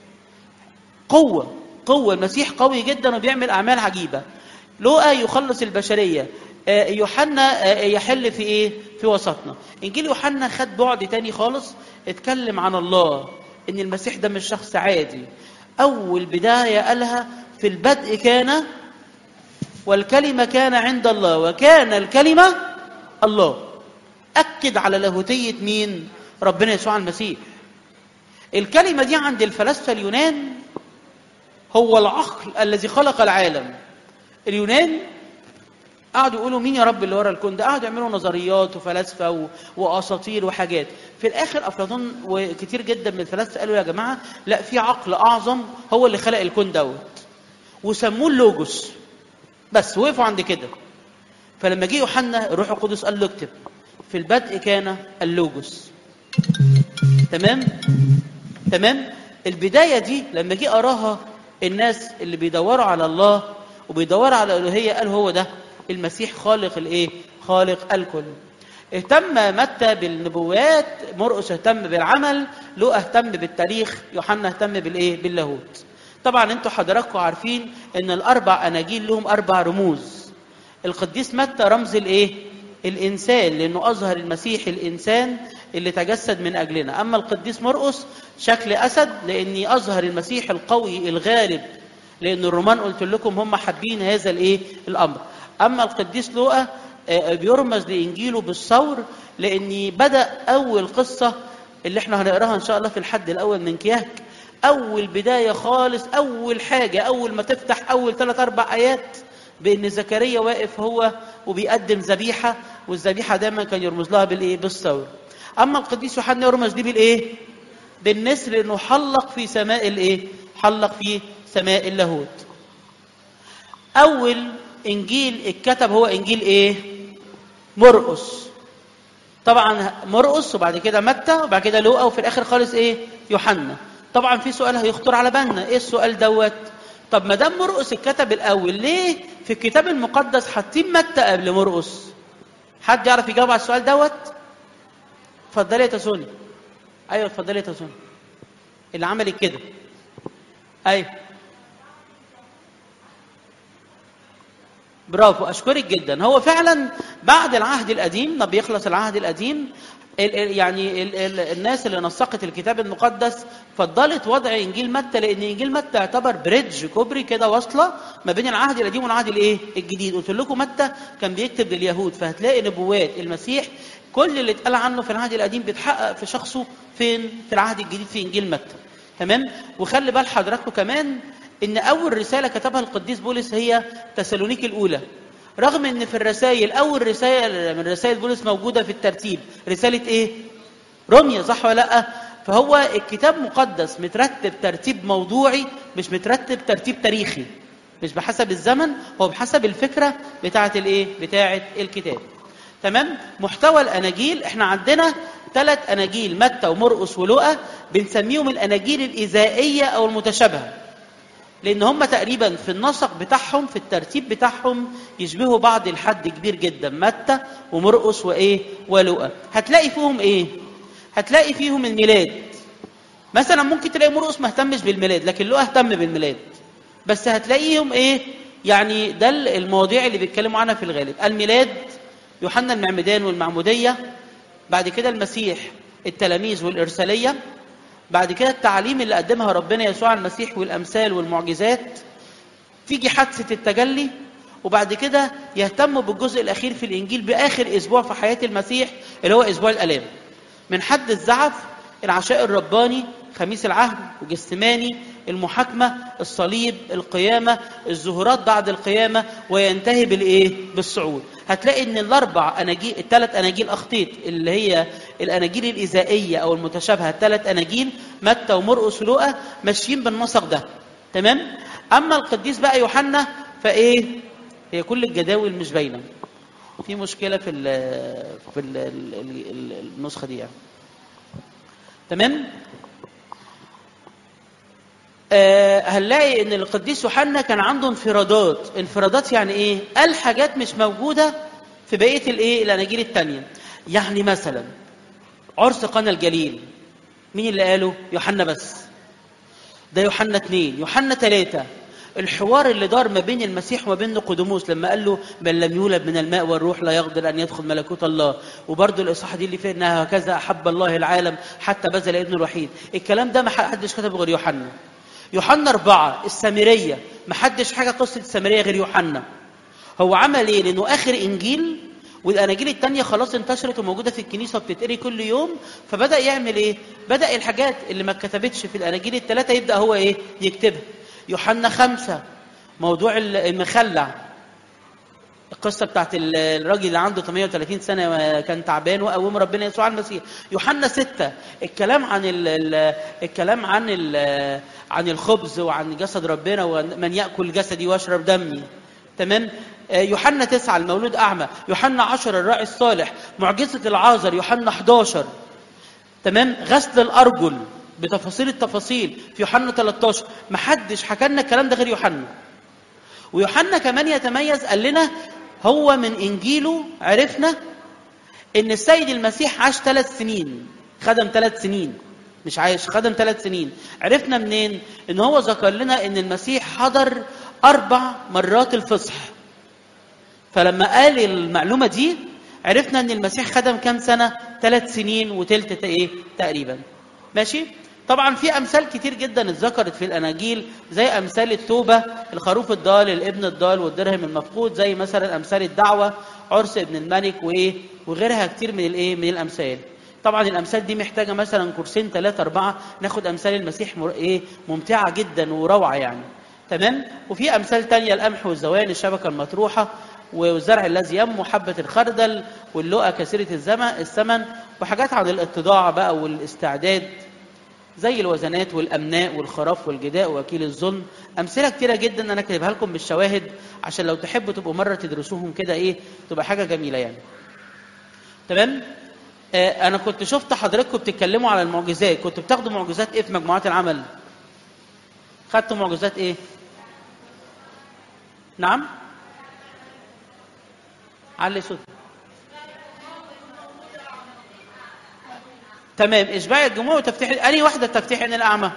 قوه قوه المسيح قوي جدا وبيعمل اعمال عجيبه لوقا يخلص البشريه يوحنا يحل في ايه في وسطنا انجيل يوحنا خد بعد تاني خالص اتكلم عن الله ان المسيح ده مش شخص عادي اول بدايه قالها في البدء كان والكلمه كان عند الله وكان الكلمه الله أكد على لاهوتية مين؟ ربنا يسوع المسيح. الكلمة دي عند الفلاسفة اليونان هو العقل الذي خلق العالم. اليونان قعدوا يقولوا مين يا رب اللي ورا الكون ده؟ قعدوا يعملوا نظريات وفلاسفة و... وأساطير وحاجات. في الآخر أفلاطون وكتير جدا من الفلاسفة قالوا يا جماعة لا في عقل أعظم هو اللي خلق الكون دوت. وسموه اللوجوس. بس وقفوا عند كده. فلما جه يوحنا الروح القدس قال له اكتب في البدء كان اللوجوس تمام تمام البدايه دي لما جه قراها الناس اللي بيدوروا على الله وبيدوروا على الالوهيه قال هو ده المسيح خالق الايه خالق الكل اهتم متى بالنبوات مرقس اهتم بالعمل لوقا اهتم بالتاريخ يوحنا اهتم بالايه باللاهوت طبعا انتوا حضراتكم عارفين ان الاربع اناجيل لهم اربع رموز القديس متى رمز الايه الانسان لانه اظهر المسيح الانسان اللي تجسد من اجلنا اما القديس مرقس شكل اسد لاني اظهر المسيح القوي الغالب لان الرومان قلت لكم هم حابين هذا الايه الامر اما القديس لوقا بيرمز لانجيله بالثور لاني بدا اول قصه اللي احنا هنقراها ان شاء الله في الحد الاول من كياك اول بدايه خالص اول حاجه اول ما تفتح اول ثلاث اربع ايات بان زكريا واقف هو وبيقدم ذبيحه والذبيحه دايما كان يرمز لها بالايه بالثور اما القديس يوحنا يرمز ليه بالايه بالنسر لانه حلق في سماء الايه حلق في سماء اللاهوت اول انجيل اتكتب هو انجيل ايه مرقس طبعا مرقس وبعد كده متى وبعد كده لوقا وفي الاخر خالص ايه يوحنا طبعا في سؤال هيخطر على بالنا ايه السؤال دوت طب ما دام مرقس اتكتب الاول ليه في الكتاب المقدس حاطين متى قبل مرقس حد يعرف يجاوب على السؤال دوت اتفضلي يا تسوني ايوه اتفضلي يا تسوني اللي عملت كده ايوه برافو اشكرك جدا هو فعلا بعد العهد القديم ما بيخلص العهد القديم ال ال يعني ال ال الناس اللي نسقت الكتاب المقدس فضلت وضع انجيل متى لان انجيل متى يعتبر بريدج كوبري كده واصله ما بين العهد القديم والعهد الايه الجديد قلت لكم متى كان بيكتب لليهود فهتلاقي نبوات المسيح كل اللي اتقال عنه في العهد القديم بيتحقق في شخصه فين في العهد الجديد في انجيل متى تمام وخلي بال حضراتكم كمان ان اول رساله كتبها القديس بولس هي تسالونيك الاولى رغم ان في الرسائل اول رساله من رسائل بولس موجوده في الترتيب رساله ايه روميا صح ولا لا فهو الكتاب مقدس مترتب ترتيب موضوعي مش مترتب ترتيب تاريخي مش بحسب الزمن هو بحسب الفكره بتاعه الايه بتاعه الكتاب تمام محتوى الاناجيل احنا عندنا ثلاث اناجيل متى ومرقس ولوقا بنسميهم الاناجيل الايذائيه او المتشابهه لان هم تقريبا في النسق بتاعهم في الترتيب بتاعهم يشبهوا بعض لحد كبير جدا متى ومرقس وايه ولوقا هتلاقي فيهم ايه هتلاقي فيهم الميلاد مثلا ممكن تلاقي مرقس ما اهتمش بالميلاد لكن لوقا اهتم بالميلاد بس هتلاقيهم ايه يعني ده المواضيع اللي بيتكلموا عنها في الغالب الميلاد يوحنا المعمدان والمعموديه بعد كده المسيح التلاميذ والارساليه بعد كده التعليم اللي قدمها ربنا يسوع المسيح والامثال والمعجزات تيجي حادثه التجلي وبعد كده يهتموا بالجزء الاخير في الانجيل باخر اسبوع في حياه المسيح اللي هو اسبوع الالام من حد الزعف العشاء الرباني خميس العهد وجستماني المحاكمه الصليب القيامه الظهورات بعد القيامه وينتهي بالايه بالصعود هتلاقي ان الاربع اناجيل الثلاث اناجيل اخطيط اللي هي الاناجيل الايذائيه او المتشابهه الثلاث اناجيل متى ومرقس ولوقا ماشيين بالنسق ده تمام اما القديس بقى يوحنا فايه هي كل الجداول مش باينه في مشكله في ال في ال ال النسخه دي يعني تمام آه هنلاقي ان القديس يوحنا كان عنده انفرادات انفرادات يعني ايه قال حاجات مش موجوده في بقيه الايه الاناجيل الثانيه يعني مثلا عرس قنا الجليل مين اللي قاله يوحنا بس ده يوحنا اثنين يوحنا ثلاثة الحوار اللي دار ما بين المسيح وما بين نيقوديموس لما قال له من لم يولد من الماء والروح لا يقدر ان يدخل ملكوت الله وبرده الاصحاح دي اللي فيه انها هكذا احب الله العالم حتى بذل ابنه الوحيد الكلام ده ما حدش كتبه غير يوحنا يوحنا أربعة السامرية ما حدش حاجة قصة السامرية غير يوحنا هو عمل ايه لانه اخر انجيل والاناجيل التانية خلاص انتشرت وموجودة في الكنيسة وبتتقري كل يوم فبدأ يعمل ايه بدأ الحاجات اللي ما اتكتبتش في الاناجيل الثلاثة يبدأ هو ايه يكتبها يوحنا خمسة موضوع المخلع القصة بتاعت الراجل اللي عنده 38 سنة كان تعبان وقوم ربنا يسوع المسيح يوحنا ستة الكلام عن ال الكلام عن ال عن الخبز وعن جسد ربنا ومن يأكل جسدي ويشرب دمي تمام يوحنا تسعة المولود أعمى يوحنا عشر الراعي الصالح معجزة العازر يوحنا 11 تمام غسل الأرجل بتفاصيل التفاصيل في يوحنا 13 ما حدش حكى لنا الكلام ده غير يوحنا ويوحنا كمان يتميز قال لنا هو من انجيله عرفنا ان السيد المسيح عاش ثلاث سنين خدم ثلاث سنين مش عايش خدم ثلاث سنين عرفنا منين ان هو ذكر لنا ان المسيح حضر اربع مرات الفصح فلما قال المعلومه دي عرفنا ان المسيح خدم كام سنه ثلاث سنين وتلت ايه تقريبا ماشي طبعا في امثال كتير جدا اتذكرت في الاناجيل زي امثال التوبه الخروف الضال الابن الضال والدرهم المفقود زي مثلا امثال الدعوه عرس ابن الملك وايه وغيرها كتير من الايه من الامثال طبعا الامثال دي محتاجه مثلا كورسين ثلاثه اربعه ناخد امثال المسيح مر... ايه ممتعه جدا وروعه يعني تمام وفي امثال تانية القمح والزوان الشبكه المطروحه والزرع الذي ينمو حبه الخردل واللقى كثيره الزمن الثمن وحاجات عن الاتضاع بقى والاستعداد زي الوزنات والامناء والخراف والجداء ووكيل الظلم امثله كتيره جدا انا كاتبها لكم بالشواهد عشان لو تحبوا تبقوا مره تدرسوهم كده ايه تبقى حاجه جميله يعني تمام آه انا كنت شفت حضراتكم بتتكلموا على المعجزات كنتوا بتاخدوا معجزات ايه في مجموعات العمل خدتوا معجزات ايه نعم علي صوت تمام اشباع الجموع وتفتيح انهي واحده تفتيح عين الاعمى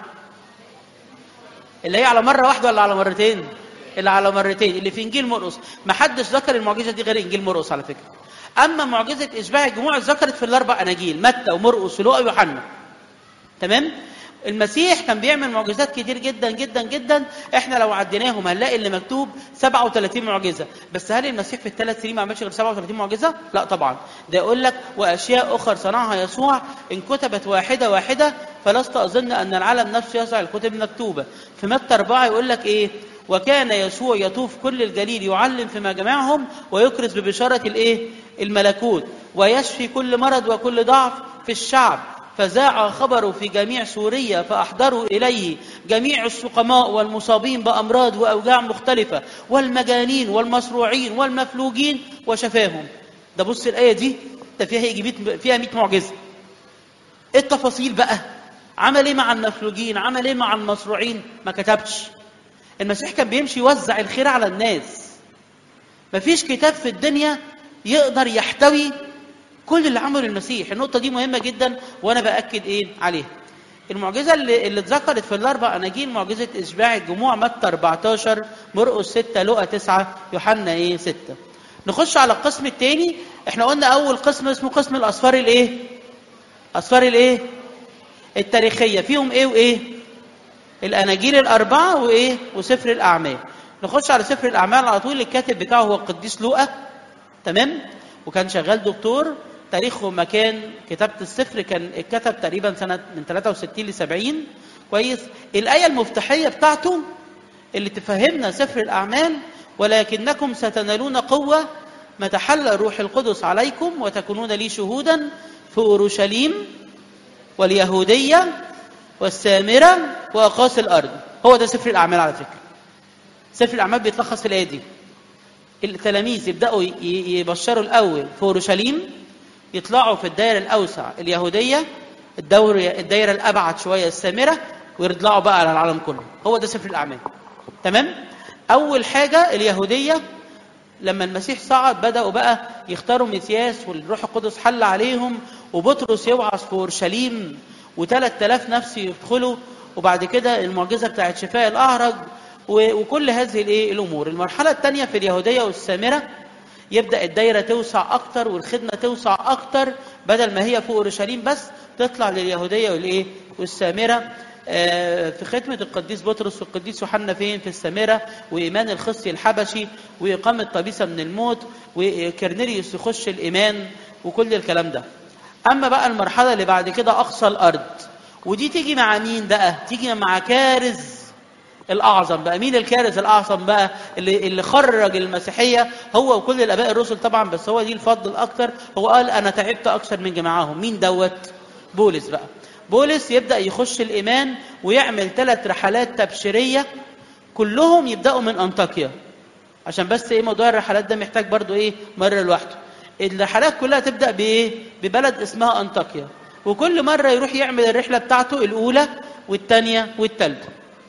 اللي هي على مره واحده ولا على مرتين اللي على مرتين اللي في انجيل مرقس ما حدش ذكر المعجزه دي غير انجيل مرقس على فكره اما معجزه اشباع الجموع ذكرت في الاربع اناجيل متى ومرقس ولوقا ويوحنا تمام المسيح كان بيعمل معجزات كتير جدا جدا جدا احنا لو عديناهم هنلاقي اللي مكتوب 37 معجزه بس هل المسيح في الثلاث سنين ما عملش غير 37 معجزه لا طبعا ده يقول لك واشياء اخرى صنعها يسوع ان كتبت واحده واحده فلست اظن ان العالم نفسه يسع الكتب المكتوبه في متى أربعة يقول لك ايه وكان يسوع يطوف كل الجليل يعلم في مجامعهم ويكرز ببشاره الايه الملكوت ويشفي كل مرض وكل ضعف في الشعب فذاع خبره في جميع سوريا فأحضروا إليه جميع السقماء والمصابين بأمراض وأوجاع مختلفة والمجانين والمصروعين والمفلوجين وشفاهم ده بص الآية دي ده فيها يجي فيها 100 معجزة إيه التفاصيل بقى عمل إيه مع المفلوجين عمل إيه مع المصروعين ما كتبش المسيح كان بيمشي يوزع الخير على الناس مفيش كتاب في الدنيا يقدر يحتوي كل اللي عمله المسيح النقطه دي مهمه جدا وانا باكد ايه عليها المعجزه اللي اللي اتذكرت في الاربع اناجيل معجزه اشباع الجموع متى 14 مرقس 6 لقا 9 يوحنا ايه 6 نخش على القسم الثاني احنا قلنا اول قسم اسمه قسم الاسفار الايه اسفار الايه التاريخيه فيهم ايه وايه الاناجيل الاربعه وايه وسفر الاعمال نخش على سفر الاعمال على طول الكاتب بتاعه هو القديس لوقا تمام وكان شغال دكتور تاريخه مكان كتابة السفر كان اتكتب تقريبا سنة من 63 ل 70 كويس الآية المفتاحية بتاعته اللي تفهمنا سفر الأعمال ولكنكم ستنالون قوة ما تحل الروح القدس عليكم وتكونون لي شهودا في أورشليم واليهودية والسامرة وأقاصي الأرض هو ده سفر الأعمال على فكرة سفر الأعمال بيتلخص في الآية دي التلاميذ يبداوا يبشروا الاول في اورشليم يطلعوا في الدائره الاوسع اليهوديه الدور الدائره الابعد شويه السامره ويطلعوا بقى على العالم كله هو ده سفر الاعمال تمام اول حاجه اليهوديه لما المسيح صعد بداوا بقى يختاروا ميسياس والروح القدس حل عليهم وبطرس يوعظ في اورشليم و3000 نفس يدخلوا وبعد كده المعجزه بتاعت شفاء الاعرج وكل هذه الايه الامور المرحله الثانيه في اليهوديه والسامره يبدا الدايره توسع اكتر والخدمه توسع اكتر بدل ما هي فوق اورشليم بس تطلع لليهوديه والايه والسامره آه في خدمة القديس بطرس والقديس يوحنا فين في السامرة وإيمان الخصي الحبشي وإقامة طبيسة من الموت وكرنيليوس يخش الإيمان وكل الكلام ده أما بقى المرحلة اللي بعد كده أقصى الأرض ودي تيجي مع مين بقى؟ تيجي مع كارز الاعظم بقى مين الكارث الاعظم بقى اللي اللي خرج المسيحيه هو وكل الاباء الرسل طبعا بس هو دي الفضل الاكثر هو قال انا تعبت اكثر من جماعهم مين دوت بولس بقى بولس يبدا يخش الايمان ويعمل ثلاث رحلات تبشيريه كلهم يبداوا من انطاكيا عشان بس ايه موضوع الرحلات ده محتاج برضو ايه مره لوحده الرحلات كلها تبدا بايه ببلد اسمها انطاكيا وكل مره يروح يعمل الرحله بتاعته الاولى والثانيه والثالثه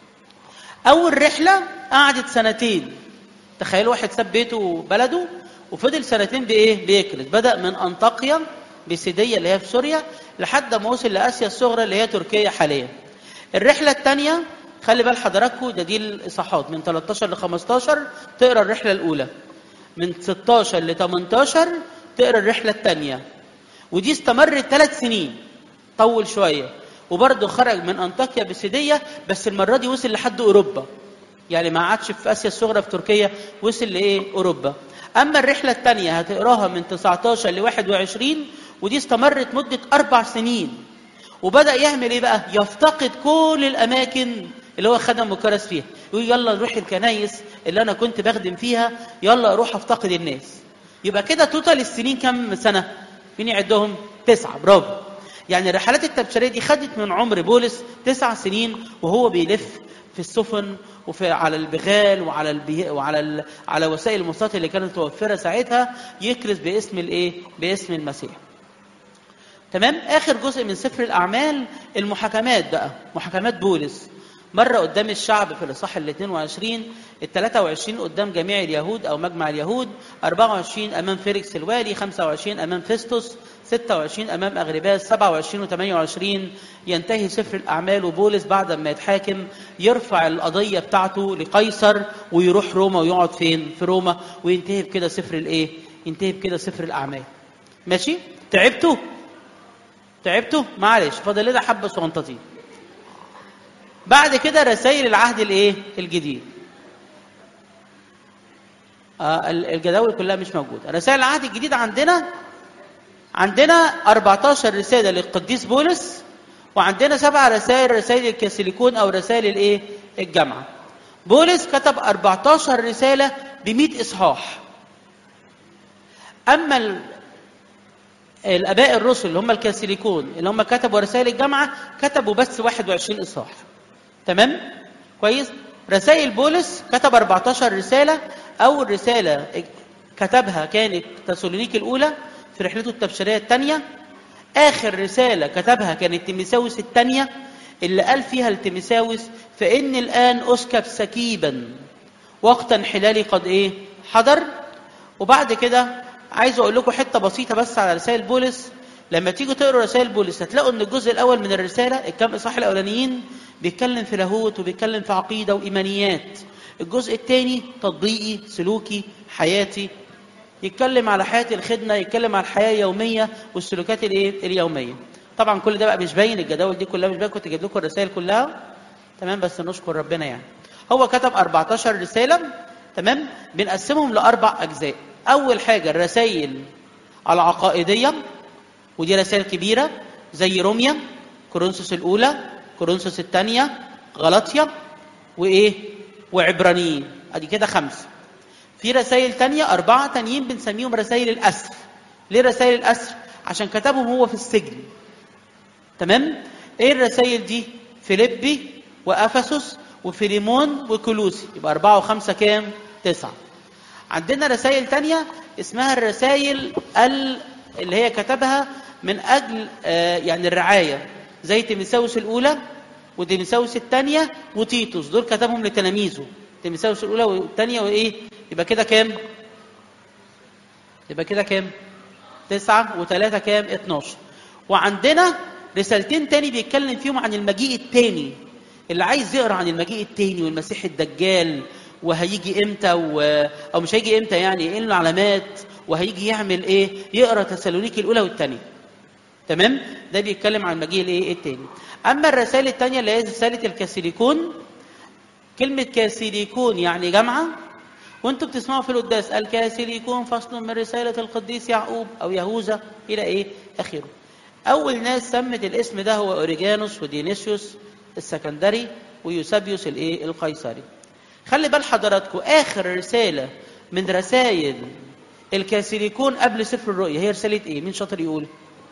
أول رحلة قعدت سنتين تخيلوا واحد ساب بيته وبلده وفضل سنتين بإيه؟ بيكرز بدأ من أنطاكيا بسيدية اللي هي في سوريا لحد ما وصل لآسيا الصغرى اللي هي تركيا حاليا. الرحلة الثانية خلي بال حضراتكم ده دي الإصحاحات من 13 ل 15 تقرا الرحلة الأولى. من 16 ل 18 تقرا الرحلة الثانية. ودي استمرت ثلاث سنين طول شوية وبرضه خرج من انطاكيا بسيديه بس المره دي وصل لحد اوروبا يعني ما قعدش في اسيا الصغرى في تركيا وصل لايه اوروبا اما الرحله الثانيه هتقراها من 19 ل 21 ودي استمرت مده اربع سنين وبدا يعمل ايه بقى يفتقد كل الاماكن اللي هو خدم وكرس فيها يقول يلا نروح الكنايس اللي انا كنت بخدم فيها يلا اروح افتقد الناس يبقى كده توتال السنين كم سنه مين يعدهم تسعه برافو يعني الرحلات التبشيريه دي خدت من عمر بولس تسع سنين وهو بيلف في السفن وفي على البغال وعلى البي... وعلى ال... على وسائل المواصلات اللي كانت متوفره ساعتها يكرز باسم الايه؟ باسم المسيح. تمام؟ اخر جزء من سفر الاعمال المحاكمات بقى، محاكمات بولس. مرة قدام الشعب في الإصحاح ال 22 ال 23 قدام جميع اليهود أو مجمع اليهود 24 أمام فيليكس الوالي 25 أمام فيستوس 26 أمام أغرباس 27 و 28 ينتهي سفر الأعمال وبولس بعد ما يتحاكم يرفع القضية بتاعته لقيصر ويروح روما ويقعد فين؟ في روما وينتهي بكده سفر الإيه؟ ينتهي بكده سفر الأعمال ماشي؟ تعبتوا؟ تعبتوا؟ معلش فاضل لنا حبة صغنطتين بعد كده رسائل العهد الايه الجديد آه الجداول كلها مش موجوده رسائل العهد الجديد عندنا عندنا 14 رساله للقديس بولس وعندنا سبع رسائل رسائل الكاثوليكون او رسائل الايه الجامعه بولس كتب 14 رساله ب 100 اصحاح اما ال... الاباء الرسل اللي هم الكاثوليكون اللي هم كتبوا رسائل الجامعه كتبوا بس 21 اصحاح تمام كويس رسائل بولس كتب 14 رسالة أول رسالة كتبها كانت تسالونيك الأولى في رحلته التبشيرية الثانية آخر رسالة كتبها كانت تيميساوس الثانية اللي قال فيها لتيميساوس فإن الآن أسكب سكيبا وقت انحلالي قد إيه حضر وبعد كده عايز أقول لكم حتة بسيطة بس على رسائل بولس لما تيجوا تقروا رسائل بولس هتلاقوا ان الجزء الاول من الرساله الكام اصحاح الاولانيين بيتكلم في لاهوت وبيتكلم في عقيده وايمانيات الجزء الثاني تطبيقي سلوكي حياتي يتكلم على حياه الخدمه يتكلم على الحياه اليوميه والسلوكات الايه اليوميه طبعا كل ده بقى مش باين الجداول دي كلها مش باين كنت جايب لكم الرسائل كلها تمام بس نشكر ربنا يعني هو كتب 14 رساله تمام بنقسمهم لاربع اجزاء اول حاجه الرسائل العقائديه ودي رسائل كبيرة زي روميا كورنثوس الأولى كورنثوس الثانية غلطيا وإيه وعبرانيين أدي كده خمسة في رسائل تانية أربعة تانيين بنسميهم رسائل الأسر ليه رسائل الأسر؟ عشان كتبهم هو في السجن تمام؟ إيه الرسائل دي؟ فيليبي وأفسس وفيليمون وكولوسي يبقى أربعة وخمسة كام؟ تسعة عندنا رسائل تانية اسمها الرسائل اللي هي كتبها من اجل آه يعني الرعايه زي تيميساوس الاولى وتيميساوس الثانيه وتيتوس دول كتبهم لتلاميذه تيميساوس الاولى والثانيه وايه يبقى كده كام يبقى كده كام تسعة وثلاثة كام 12 وعندنا رسالتين تاني بيتكلم فيهم عن المجيء التاني اللي عايز يقرا عن المجيء التاني والمسيح الدجال وهيجي امتى و... او مش هيجي امتى يعني ايه العلامات وهيجي يعمل ايه يقرا تسالونيكي الاولى والثانيه تمام ده بيتكلم عن المجيء الايه التاني اما الرسائل الثانيه اللي هي رساله الكاثوليكون كلمه كاثوليكون يعني جامعه وانتم بتسمعوا في القداس الكاثوليكون فصل من رساله القديس يعقوب او يهوذا الى ايه اخره اول ناس سمت الاسم ده هو اوريجانوس ودينيسيوس السكندري ويوسابيوس الايه القيصري خلي بال حضراتكم اخر رساله من رسائل الكاثوليكون قبل سفر الرؤيا هي رساله ايه مين شاطر يقول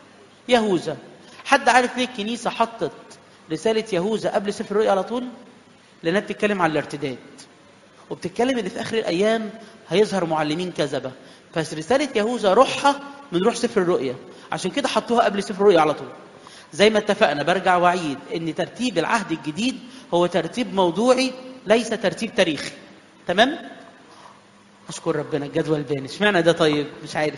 يهوذا حد عارف ليه الكنيسه حطت رساله يهوذا قبل سفر الرؤيا على طول لانها بتتكلم عن الارتداد وبتتكلم ان في اخر الايام هيظهر معلمين كذبه بس رساله يهوذا روحها من روح سفر الرؤيا عشان كده حطوها قبل سفر الرؤيا على طول زي ما اتفقنا برجع واعيد ان ترتيب العهد الجديد هو ترتيب موضوعي ليس ترتيب تاريخي تمام اشكر ربنا الجدول بان اشمعنى ده طيب مش عارف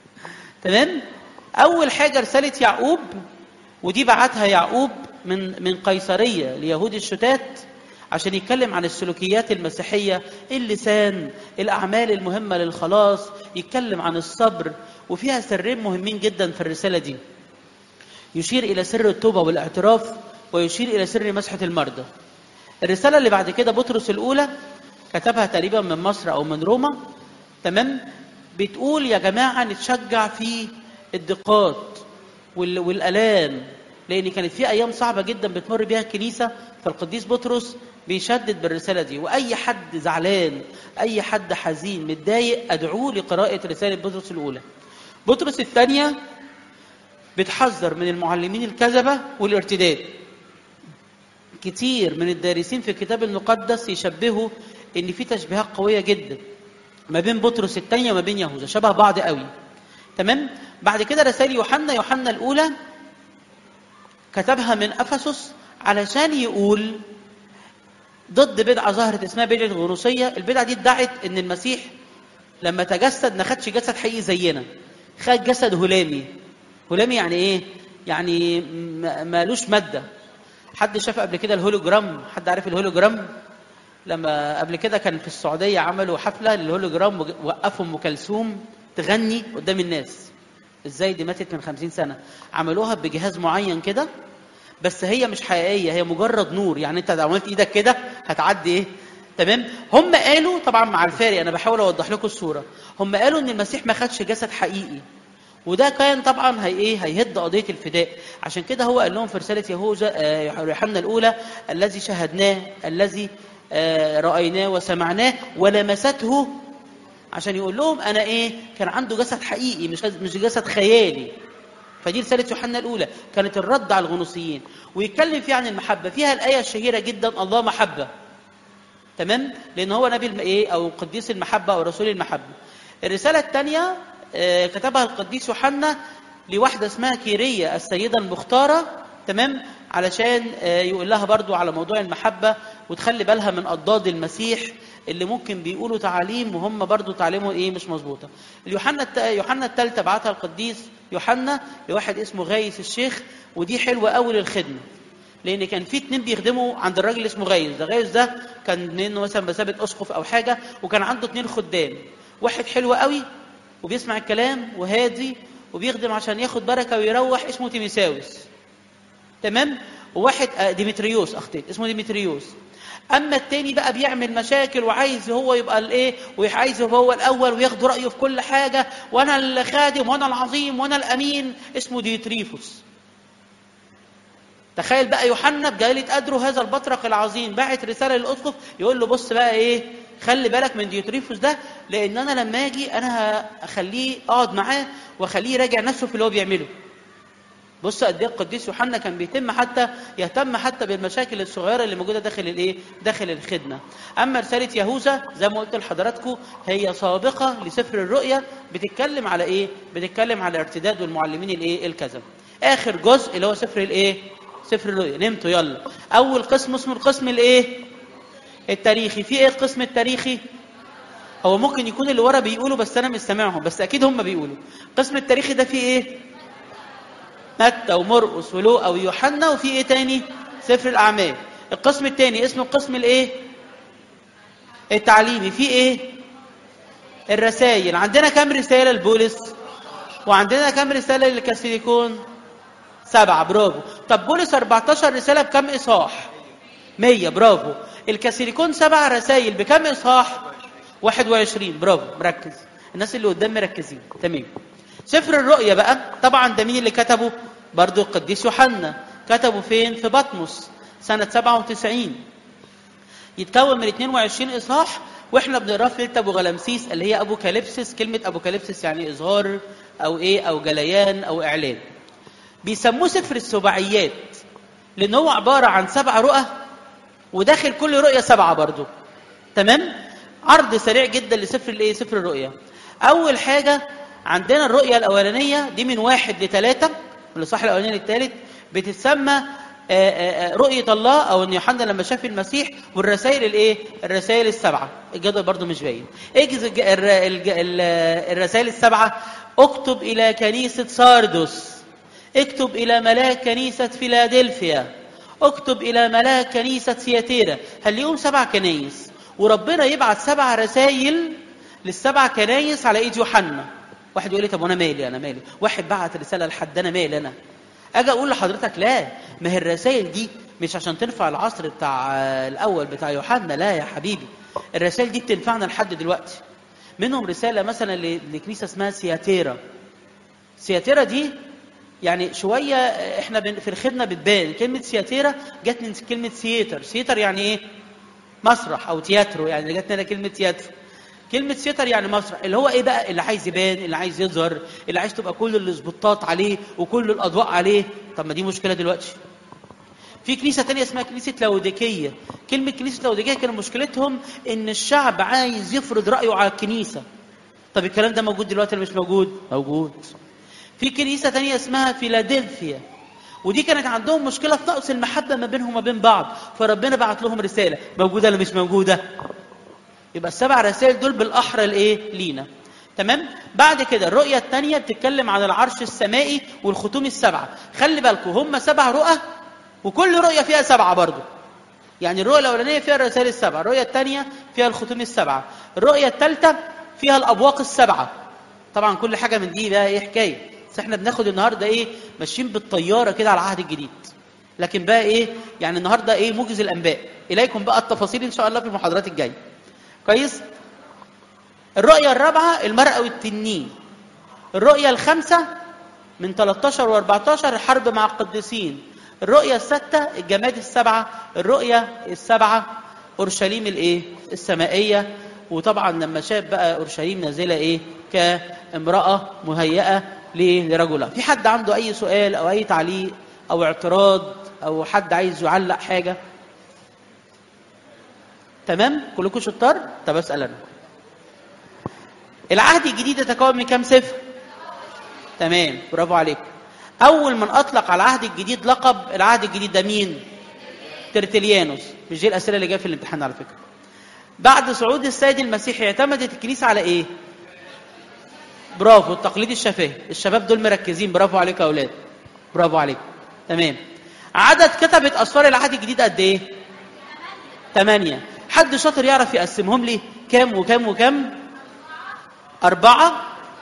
تمام اول حاجه رساله يعقوب ودي بعتها يعقوب من من قيصريه ليهود الشتات عشان يتكلم عن السلوكيات المسيحيه اللسان الاعمال المهمه للخلاص يتكلم عن الصبر وفيها سرين مهمين جدا في الرساله دي يشير الى سر التوبه والاعتراف ويشير الى سر مسحه المرضى الرساله اللي بعد كده بطرس الاولى كتبها تقريبا من مصر او من روما تمام بتقول يا جماعه نتشجع في الضيقات والالام لان كانت في ايام صعبه جدا بتمر بيها الكنيسه فالقديس بطرس بيشدد بالرساله دي واي حد زعلان اي حد حزين متضايق ادعوه لقراءه رساله بطرس الاولى بطرس الثانيه بتحذر من المعلمين الكذبه والارتداد كتير من الدارسين في الكتاب المقدس يشبهوا ان في تشبيهات قويه جدا ما بين بطرس الثانيه وما بين يهوذا شبه بعض قوي تمام بعد كده رسائل يوحنا يوحنا الاولى كتبها من افسس علشان يقول ضد بدعه ظهرت اسمها بدعه الغنوصيه البدعه دي ادعت ان المسيح لما تجسد ما خدش جسد حقيقي زينا خد جسد هلامي هلامي يعني ايه يعني م- مالوش ماده حد شاف قبل كده الهولوجرام حد عارف الهولوجرام لما قبل كده كان في السعوديه عملوا حفله للهولوجرام وج- وقفوا ام كلثوم تغني قدام الناس ازاي دي ماتت من خمسين سنه عملوها بجهاز معين كده بس هي مش حقيقيه هي مجرد نور يعني انت لو عملت ايدك كده هتعدي ايه تمام هم قالوا طبعا مع الفارق انا بحاول اوضح لكم الصوره هم قالوا ان المسيح ما خدش جسد حقيقي وده كان طبعا هي ايه هيهد قضيه الفداء عشان كده هو قال لهم في رساله يهوذا آه، يوحنا الاولى الذي شاهدناه الذي آه، رايناه وسمعناه ولمسته عشان يقول لهم انا ايه كان عنده جسد حقيقي مش مش جسد خيالي فدي رسالة يوحنا الأولى كانت الرد على الغنوصيين ويتكلم فيها عن المحبة فيها الآية الشهيرة جدا الله محبة تمام لأن هو نبي الم... إيه أو قديس المحبة أو رسول المحبة الرسالة الثانية آه، كتبها القديس يوحنا لواحدة اسمها كيرية السيدة المختارة تمام علشان آه، يقول لها برضو على موضوع المحبة وتخلي بالها من أضداد المسيح اللي ممكن بيقولوا تعاليم وهم برضو تعليمهم ايه مش مظبوطه اليوحنا الت... يوحنا الثالثه بعتها القديس يوحنا لواحد اسمه غايس الشيخ ودي حلوه قوي للخدمه لان كان في اتنين بيخدموا عند الراجل اسمه غايس ده غايس ده كان منه مثلا بثابت اسقف او حاجه وكان عنده اتنين خدام واحد حلو قوي وبيسمع الكلام وهادي وبيخدم عشان ياخد بركه ويروح اسمه تيميساوس تمام وواحد آه، ديمتريوس اخطيت اسمه ديمتريوس اما التاني بقى بيعمل مشاكل وعايز هو يبقى الايه وعايز يبقى هو الاول وياخد رايه في كل حاجه وانا الخادم وانا العظيم وانا الامين اسمه ديتريفوس تخيل بقى يوحنا بجلالة قدره هذا البطرق العظيم باعت رسالة للأسقف يقول له بص بقى إيه خلي بالك من ديوتريفوس ده لأن أنا لما أجي أنا هخليه أقعد معاه وأخليه يراجع نفسه في اللي هو بيعمله بص قد ايه القديس يوحنا كان بيتم حتى يهتم حتى بالمشاكل الصغيره اللي موجوده داخل الايه داخل الخدمه اما رساله يهوذا زي ما قلت لحضراتكم هي سابقه لسفر الرؤيا بتتكلم على ايه بتتكلم على ارتداد والمعلمين الايه الكذب اخر جزء اللي هو سفر الايه سفر الرؤيا نمتوا يلا اول قسم اسمه القسم الايه التاريخي في ايه القسم التاريخي هو ممكن يكون اللي ورا بيقولوا بس انا مش سامعهم بس اكيد هم بيقولوا القسم التاريخي ده فيه ايه متى ومرقس ولوقا ويوحنا وفي ايه تاني سفر الاعمال القسم الثاني اسمه القسم الايه التعليمي في ايه الرسائل عندنا كام رساله لبولس وعندنا كام رساله لكاثوليكون سبعة برافو طب بولس 14 رساله بكم اصحاح 100 برافو الكاثوليكون سبع رسائل بكم اصحاح 21 برافو مركز الناس اللي قدام مركزين تمام سفر الرؤيا بقى طبعا ده مين اللي كتبه برضو القديس يوحنا كتبه فين في بطمس سنة 97 يتكون من 22 إصحاح واحنا بنقراه في ليلة ابو غلامسيس اللي هي ابو كاليبسس كلمة ابو كاليبسس يعني اظهار او ايه او جليان او اعلان بيسموه سفر السبعيات لان هو عبارة عن سبع رؤى وداخل كل رؤية سبعة برضو تمام عرض سريع جدا لسفر الايه سفر الرؤيا اول حاجة عندنا الرؤية الأولانية دي من واحد لثلاثة من الإصحاح الأولاني للثالث بتتسمى آه، آه، آه، رؤية الله أو إن يوحنا لما شاف المسيح والرسائل الإيه؟ الرسائل السبعة الجدول برضو مش باين. اجز الج- الر- الج- ال- الرسائل السبعة اكتب إلى كنيسة ساردس اكتب إلى ملاك كنيسة فيلادلفيا اكتب إلى ملاك كنيسة سياتيرا هل ليهم سبع كنايس وربنا يبعت سبع رسائل للسبع كنايس على ايد يوحنا واحد يقول لي طب وانا مالي انا مالي واحد بعت رساله لحد انا مالي انا اجي اقول لحضرتك لا ما هي الرسائل دي مش عشان تنفع العصر بتاع آه، الاول بتاع يوحنا لا يا حبيبي الرسائل دي بتنفعنا لحد دلوقتي منهم رساله مثلا ل- لكنيسه اسمها سياتيرا سياتيرا دي يعني شويه آه، احنا بن- في الخدمه بتبان كلمه سياتيرا جت من كلمه سياتر سياتر يعني ايه مسرح او تياترو يعني جت لنا كلمه تياترو كلمة سيتر يعني مسرح اللي هو ايه بقى اللي عايز يبان اللي عايز يظهر اللي عايز تبقى كل الاسبوتات عليه وكل الاضواء عليه طب ما دي مشكلة دلوقتي في كنيسة تانية اسمها كنيسة لاوديكية كلمة كنيسة لاوديكية كان مشكلتهم ان الشعب عايز يفرض رأيه على الكنيسة طب الكلام ده موجود دلوقتي ولا مش موجود موجود في كنيسة تانية اسمها فيلادلفيا ودي كانت عندهم مشكله في نقص المحبه ما بينهم وما بين بعض فربنا بعت لهم رساله موجوده ولا مش موجوده يبقى السبع رسائل دول بالاحرى لايه لينا تمام بعد كده الرؤيه الثانيه بتتكلم عن العرش السمائي والختوم السبعه خلي بالكم هم سبع رؤى وكل رؤيه فيها سبعه برضه يعني الرؤيه الاولانيه فيها الرسائل السبعه الرؤيه الثانيه فيها الختوم السبعه الرؤيه الثالثه فيها الابواق السبعه طبعا كل حاجه من دي بقى ايه حكايه بس احنا بناخد النهارده ايه ماشيين بالطياره كده على العهد الجديد لكن بقى ايه يعني النهارده ايه موجز الانباء اليكم بقى التفاصيل ان شاء الله في المحاضرات الجايه كويس الرؤيه الرابعه المرأة والتنين الرؤيه الخامسه من 13 و14 الحرب مع القديسين الرؤيه السادسه الجماد السبعه الرؤيه السبعه اورشليم الايه السمائيه وطبعا لما شاف بقى اورشليم نازله ايه كامراه مهيئه ليه؟ لرجلها في حد عنده اي سؤال او اي تعليق او اعتراض او حد عايز يعلق حاجه تمام كلكم شطار طب اسال انا العهد الجديد يتكون من كام سفر تمام برافو عليكم اول من اطلق على العهد الجديد لقب العهد الجديد ده مين ترتليانوس مش دي الاسئله اللي جايه في الامتحان على فكره بعد صعود السيد المسيح اعتمدت الكنيسه على ايه برافو التقليد الشفهي الشباب دول مركزين برافو عليكم يا اولاد برافو عليكم تمام عدد كتبة أسفار العهد الجديد قد إيه؟ ثمانية حد شاطر يعرف يقسمهم لي كام وكام وكام؟ أربعة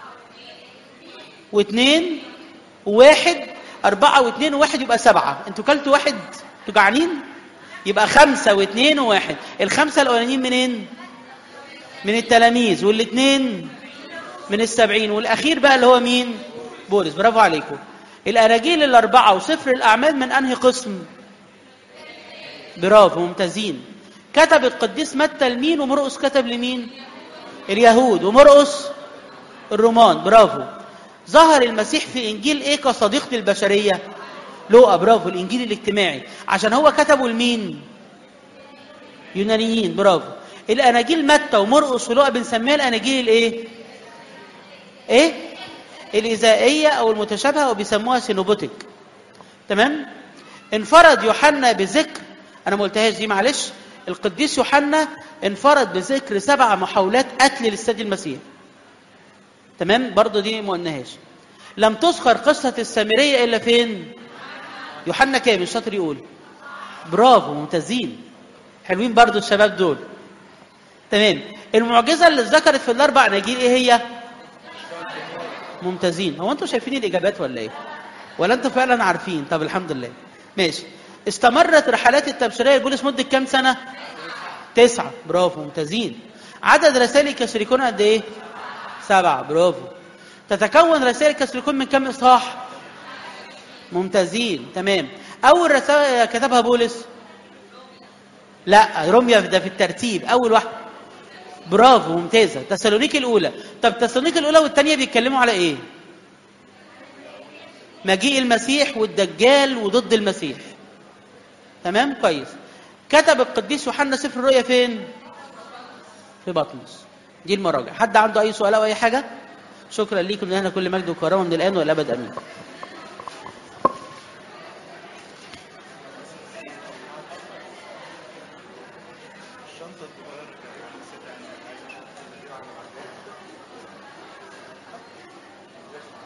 واثنين وواحد أربعة واثنين وواحد يبقى سبعة أنتوا كلتوا واحد أنتوا جعانين؟ يبقى خمسة واثنين وواحد الخمسة الأولانيين منين؟ من التلاميذ والاثنين من السبعين والأخير بقى اللي هو مين؟ بولس برافو عليكم الأناجيل الأربعة وسفر الأعمال من أنهي قسم؟ برافو ممتازين كتب القديس متى لمين ومرقس كتب لمين؟ اليهود ومرقس الرومان برافو ظهر المسيح في إنجيل إيه كصديقة البشرية؟ لوقا برافو الإنجيل الاجتماعي عشان هو كتبه لمين؟ يونانيين برافو الأناجيل متى ومرقس ولوقا بنسميها الأناجيل الإيه؟ إيه؟ الإزائية أو المتشابهة أو بيسموها سينوبوتيك تمام انفرد يوحنا بذكر أنا ما قلتهاش دي معلش القديس يوحنا انفرد بذكر سبع محاولات قتل للسيد المسيح تمام برضه دي ما قلناهاش لم تذكر قصة السامرية إلا فين يوحنا كام الشاطر يقول برافو ممتازين حلوين برضه الشباب دول تمام المعجزة اللي اتذكرت في الأربع أناجيل إيه هي؟ ممتازين هو انتوا شايفين الاجابات ولا ايه ولا انتوا فعلا عارفين طب الحمد لله ماشي استمرت رحلات التبشيريه لبولس مده كام سنه تسعة برافو ممتازين عدد رسائل الكاثوليكون قد ايه سبعة برافو تتكون رسائل الكاثوليكون من كم اصحاح ممتازين تمام اول رسائل كتبها بولس لا روميا ده في الترتيب اول واحده برافو ممتازه تسالونيك الاولى طب تسالونيك الاولى والثانيه بيتكلموا على ايه مجيء المسيح والدجال وضد المسيح تمام كويس كتب القديس يوحنا سفر الرؤيا فين في بطمس دي المراجع حد عنده اي سؤال او اي حاجه شكرا ليكم لنا كل مجد وكرامه من الان والابد امين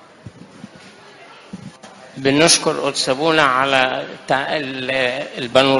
بنشكر قدس ابونا على البانوراما